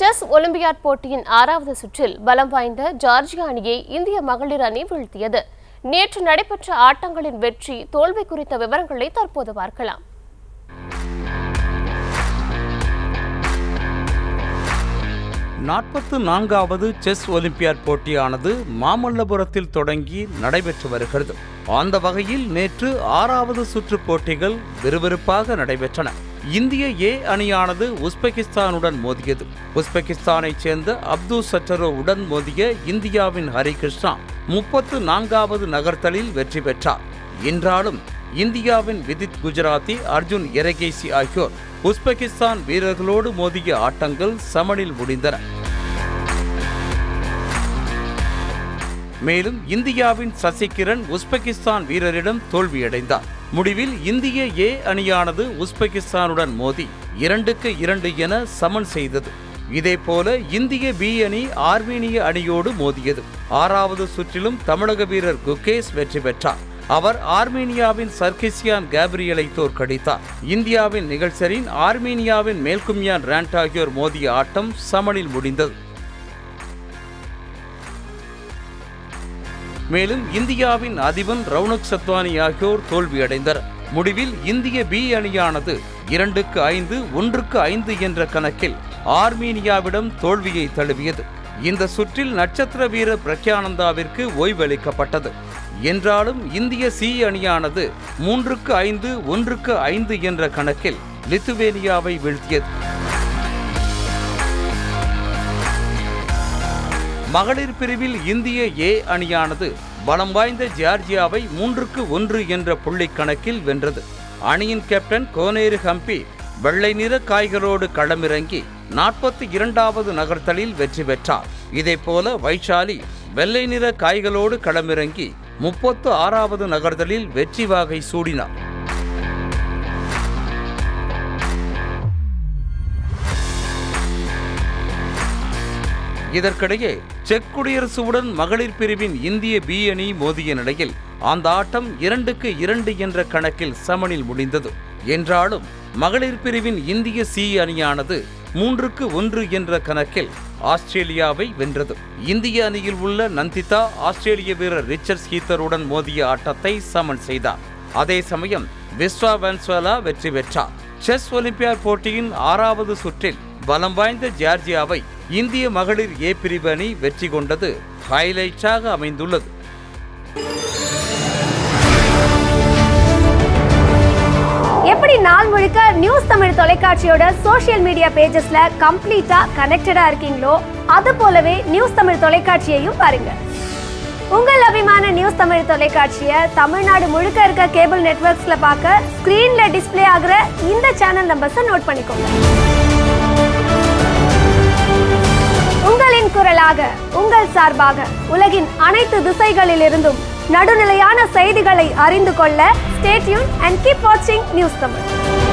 chess olympiad போட்டியின் ஆறாவது சுற்றில் பலம் வாய்ந்த ஜார்ஜியா அணியை இந்திய மகளிர் அணி வீழ்த்தியது நேற்று நடைபெற்ற ஆட்டங்களின் வெற்றி தோல்வி குறித்த விவரங்களை தற்போது பார்க்கலாம் நாற்பத்து நான்காவது செஸ் ஒலிம்பியாட் போட்டியானது மாமல்லபுரத்தில் தொடங்கி நடைபெற்று வருகிறது அந்த வகையில் நேற்று ஆறாவது சுற்று போட்டிகள் விறுவிறுப்பாக நடைபெற்றன இந்திய ஏ அணியானது உஸ்பெகிஸ்தானுடன் மோதியது உஸ்பெகிஸ்தானைச் சேர்ந்த அப்து சட்டரோவுடன் மோதிய இந்தியாவின் ஹரிகிருஷ்ணா முப்பத்து நான்காவது நகர்த்தலில் வெற்றி பெற்றார் என்றாலும் இந்தியாவின் விதித் குஜராத்தி அர்ஜுன் எரகேசி ஆகியோர் உஸ்பெகிஸ்தான் வீரர்களோடு மோதிய ஆட்டங்கள் சமனில் முடிந்தன மேலும் இந்தியாவின் சசிகிரண் உஸ்பெகிஸ்தான் வீரரிடம் தோல்வியடைந்தார் முடிவில் இந்திய ஏ அணியானது உஸ்பெகிஸ்தானுடன் மோதி இரண்டுக்கு இரண்டு என சமன் செய்தது இதேபோல இந்திய பி அணி ஆர்மீனிய அணியோடு மோதியது ஆறாவது சுற்றிலும் தமிழக வீரர் குகேஷ் வெற்றி பெற்றார் அவர் ஆர்மீனியாவின் சர்கிசியான் கேப்ரியலை தோற்கடித்தார் இந்தியாவின் நிகழ்சரின் ஆர்மீனியாவின் மேல்கும்யான் ரேண்ட் ஆகியோர் மோதிய ஆட்டம் சமனில் முடிந்தது மேலும் இந்தியாவின் அதிபன் ரவுனக் சத்வானி ஆகியோர் தோல்வியடைந்தனர் முடிவில் இந்திய பி அணியானது இரண்டுக்கு ஐந்து ஒன்றுக்கு ஐந்து என்ற கணக்கில் ஆர்மீனியாவிடம் தோல்வியை தழுவியது இந்த சுற்றில் நட்சத்திர வீரர் பிரக்யானந்தாவிற்கு ஓய்வளிக்கப்பட்டது என்றாலும் இந்திய சி அணியானது மூன்றுக்கு ஐந்து ஒன்றுக்கு ஐந்து என்ற கணக்கில் லித்துவேனியாவை வீழ்த்தியது மகளிர் பிரிவில் இந்திய ஏ அணியானது பலம் வாய்ந்த ஜார்ஜியாவை மூன்றுக்கு ஒன்று என்ற புள்ளி கணக்கில் வென்றது அணியின் கேப்டன் கோனேரு ஹம்பி வெள்ளை நிற காய்களோடு களமிறங்கி நாற்பத்தி இரண்டாவது நகர்த்தலில் வெற்றி பெற்றார் இதேபோல வைஷாலி வெள்ளை நிற காய்களோடு களமிறங்கி முப்பத்து ஆறாவது நகர்தலில் வெற்றி வாகை சூடினார் இதற்கிடையே செக் குடியரசுடன் மகளிர் பிரிவின் இந்திய பி அணி மோதிய நிலையில் அந்த ஆட்டம் இரண்டுக்கு இரண்டு என்ற கணக்கில் சமனில் முடிந்தது என்றாலும் மகளிர் பிரிவின் இந்திய சி அணியானது மூன்றுக்கு ஒன்று என்ற கணக்கில் ஆஸ்திரேலியாவை வென்றது இந்திய அணியில் உள்ள நந்திதா ஆஸ்திரேலிய வீரர் ரிச்சர்ட் ஹீத்தருடன் மோதிய ஆட்டத்தை சமன் செய்தார் அதே சமயம் விஸ்வா வென்ஸ்வேலா வெற்றி பெற்றார் செஸ் ஒலிம்பியாட் போட்டியின் ஆறாவது சுற்றில் பலம் வாய்ந்த ஜார்ஜியாவை இந்திய மகளிர் ஏ பிரிவு அணி வெற்றி கொண்டது ஹைலைட்டாக அமைந்துள்ளது எப்படி நாள் முழுக்க நியூஸ் தமிழ் தொலைக்காட்சியோட சோஷியல் மீடியா பேஜஸ்ல கம்ப்ளீட்டா கனெக்டடா இருக்கீங்களோ அது போலவே நியூஸ் தமிழ் தொலைக்காட்சியையும் பாருங்க உங்கள் அபிமான நியூஸ் தமிழ் தொலைக்காட்சியை தமிழ்நாடு முழுக்க இருக்க கேபிள் நெட்வொர்க்ஸ்ல பார்க்க ஸ்கிரீன்ல டிஸ்ப்ளே ஆகுற இந்த சேனல் நம்பர்ஸை நோட் பண்ணிக்கோங்க உங்களின் குரலாக உங்கள் சார்பாக உலகின் அனைத்து திசைகளிலிருந்தும் நடுநிலையான செய்திகளை அறிந்து கொள்ள ஸ்டேட்யூன் அண்ட் கீப் வாட்சிங் நியூஸ் தமிழ்